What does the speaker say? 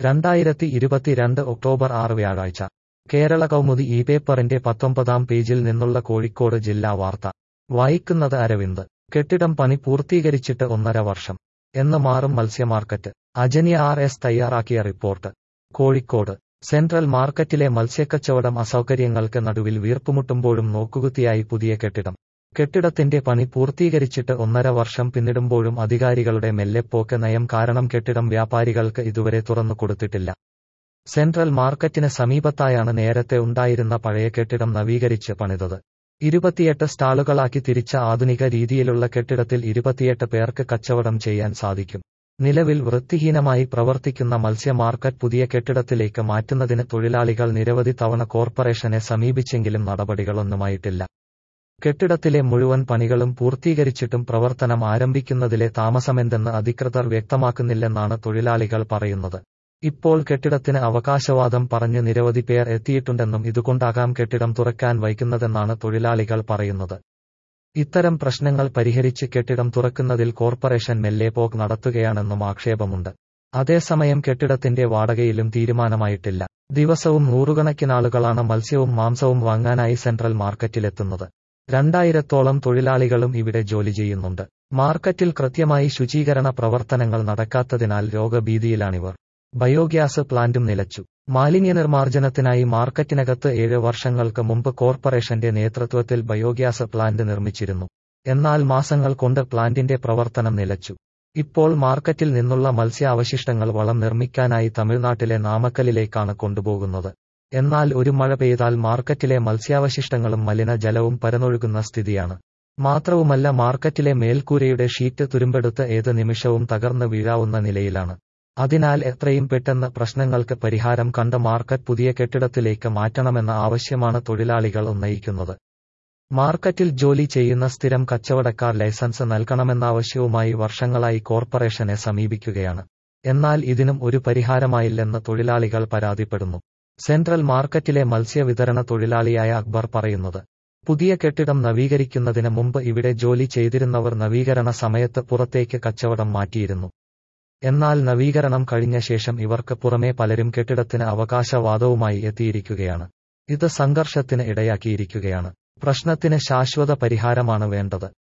രണ്ടായിരത്തി ഇരുപത്തിരണ്ട് ഒക്ടോബർ ആറ് വ്യാഴാഴ്ച കേരള കൗമുദി ഈ പേപ്പറിന്റെ പത്തൊമ്പതാം പേജിൽ നിന്നുള്ള കോഴിക്കോട് ജില്ലാ വാർത്ത വായിക്കുന്നത് അരവിന്ദ് കെട്ടിടം പണി പൂർത്തീകരിച്ചിട്ട് ഒന്നര വർഷം എന്ന് മാറും മത്സ്യമാർക്കറ്റ് അജനിയ ആർ എസ് തയ്യാറാക്കിയ റിപ്പോർട്ട് കോഴിക്കോട് സെൻട്രൽ മാർക്കറ്റിലെ മത്സ്യക്കച്ചവടം അസൗകര്യങ്ങൾക്ക് നടുവിൽ വീർപ്പുമുട്ടുമ്പോഴും നോക്കുകുത്തിയായി പുതിയ കെട്ടിടം കെട്ടിടത്തിന്റെ പണി പൂർത്തീകരിച്ചിട്ട് ഒന്നര വർഷം പിന്നിടുമ്പോഴും അധികാരികളുടെ മെല്ലെപ്പോക്ക് നയം കാരണം കെട്ടിടം വ്യാപാരികൾക്ക് ഇതുവരെ തുറന്നു കൊടുത്തിട്ടില്ല സെൻട്രൽ മാർക്കറ്റിന് സമീപത്തായാണ് നേരത്തെ ഉണ്ടായിരുന്ന പഴയ കെട്ടിടം നവീകരിച്ച് പണിതത് ഇരുപത്തിയെട്ട് സ്റ്റാളുകളാക്കി തിരിച്ച ആധുനിക രീതിയിലുള്ള കെട്ടിടത്തിൽ ഇരുപത്തിയെട്ട് പേർക്ക് കച്ചവടം ചെയ്യാൻ സാധിക്കും നിലവിൽ വൃത്തിഹീനമായി പ്രവർത്തിക്കുന്ന മത്സ്യ മാർക്കറ്റ് പുതിയ കെട്ടിടത്തിലേക്ക് മാറ്റുന്നതിന് തൊഴിലാളികൾ നിരവധി തവണ കോർപ്പറേഷനെ സമീപിച്ചെങ്കിലും നടപടികളൊന്നുമായിട്ടില്ല കെട്ടിടത്തിലെ മുഴുവൻ പണികളും പൂർത്തീകരിച്ചിട്ടും പ്രവർത്തനം ആരംഭിക്കുന്നതിലെ താമസമെന്തെന്ന് അധികൃതർ വ്യക്തമാക്കുന്നില്ലെന്നാണ് തൊഴിലാളികൾ പറയുന്നത് ഇപ്പോൾ കെട്ടിടത്തിന് അവകാശവാദം പറഞ്ഞ് നിരവധി പേർ എത്തിയിട്ടുണ്ടെന്നും ഇതുകൊണ്ടാകാം കെട്ടിടം തുറക്കാൻ വൈകുന്നതെന്നാണ് തൊഴിലാളികൾ പറയുന്നത് ഇത്തരം പ്രശ്നങ്ങൾ പരിഹരിച്ച് കെട്ടിടം തുറക്കുന്നതിൽ കോർപ്പറേഷൻ മെല്ലെപ്പോക്ക് നടത്തുകയാണെന്നും ആക്ഷേപമുണ്ട് അതേസമയം കെട്ടിടത്തിന്റെ വാടകയിലും തീരുമാനമായിട്ടില്ല ദിവസവും നൂറുകണക്കിനാളുകളാണ് മത്സ്യവും മാംസവും വാങ്ങാനായി സെൻട്രൽ മാർക്കറ്റിലെത്തുന്നത് രണ്ടായിരത്തോളം തൊഴിലാളികളും ഇവിടെ ജോലി ചെയ്യുന്നുണ്ട് മാർക്കറ്റിൽ കൃത്യമായി ശുചീകരണ പ്രവർത്തനങ്ങൾ നടക്കാത്തതിനാൽ രോഗഭീതിയിലാണിവർ ബയോഗ്യാസ് പ്ലാന്റും നിലച്ചു മാലിന്യ നിർമ്മാർജ്ജനത്തിനായി മാർക്കറ്റിനകത്ത് ഏഴ് വർഷങ്ങൾക്ക് മുമ്പ് കോർപ്പറേഷന്റെ നേതൃത്വത്തിൽ ബയോഗ്യാസ് പ്ലാന്റ് നിർമ്മിച്ചിരുന്നു എന്നാൽ മാസങ്ങൾ കൊണ്ട് പ്ലാന്റിന്റെ പ്രവർത്തനം നിലച്ചു ഇപ്പോൾ മാർക്കറ്റിൽ നിന്നുള്ള മത്സ്യ അവശിഷ്ടങ്ങൾ വളം നിർമ്മിക്കാനായി തമിഴ്നാട്ടിലെ നാമക്കലിലേക്കാണ് കൊണ്ടുപോകുന്നത് എന്നാൽ ഒരു മഴ പെയ്താൽ മാർക്കറ്റിലെ മത്സ്യാവശിഷ്ടങ്ങളും മലിനജലവും പരന്നൊഴുകുന്ന സ്ഥിതിയാണ് മാത്രവുമല്ല മാർക്കറ്റിലെ മേൽക്കൂരയുടെ ഷീറ്റ് തുരുമ്പെടുത്ത് ഏത് നിമിഷവും തകർന്ന് വീഴാവുന്ന നിലയിലാണ് അതിനാൽ എത്രയും പെട്ടെന്ന് പ്രശ്നങ്ങൾക്ക് പരിഹാരം കണ്ട മാർക്കറ്റ് പുതിയ കെട്ടിടത്തിലേക്ക് മാറ്റണമെന്ന ആവശ്യമാണ് തൊഴിലാളികൾ ഉന്നയിക്കുന്നത് മാർക്കറ്റിൽ ജോലി ചെയ്യുന്ന സ്ഥിരം കച്ചവടക്കാർ ലൈസൻസ് നൽകണമെന്നാവശ്യവുമായി വർഷങ്ങളായി കോർപ്പറേഷനെ സമീപിക്കുകയാണ് എന്നാൽ ഇതിനും ഒരു പരിഹാരമായില്ലെന്ന് തൊഴിലാളികൾ പരാതിപ്പെടുന്നു സെൻട്രൽ മാർക്കറ്റിലെ മത്സ്യവിതരണ തൊഴിലാളിയായ അക്ബർ പറയുന്നത് പുതിയ കെട്ടിടം നവീകരിക്കുന്നതിന് മുമ്പ് ഇവിടെ ജോലി ചെയ്തിരുന്നവർ നവീകരണ സമയത്ത് പുറത്തേക്ക് കച്ചവടം മാറ്റിയിരുന്നു എന്നാൽ നവീകരണം കഴിഞ്ഞ ശേഷം ഇവർക്ക് പുറമെ പലരും കെട്ടിടത്തിന് അവകാശവാദവുമായി എത്തിയിരിക്കുകയാണ് ഇത് സംഘർഷത്തിന് ഇടയാക്കിയിരിക്കുകയാണ് പ്രശ്നത്തിന് ശാശ്വത പരിഹാരമാണ് വേണ്ടത്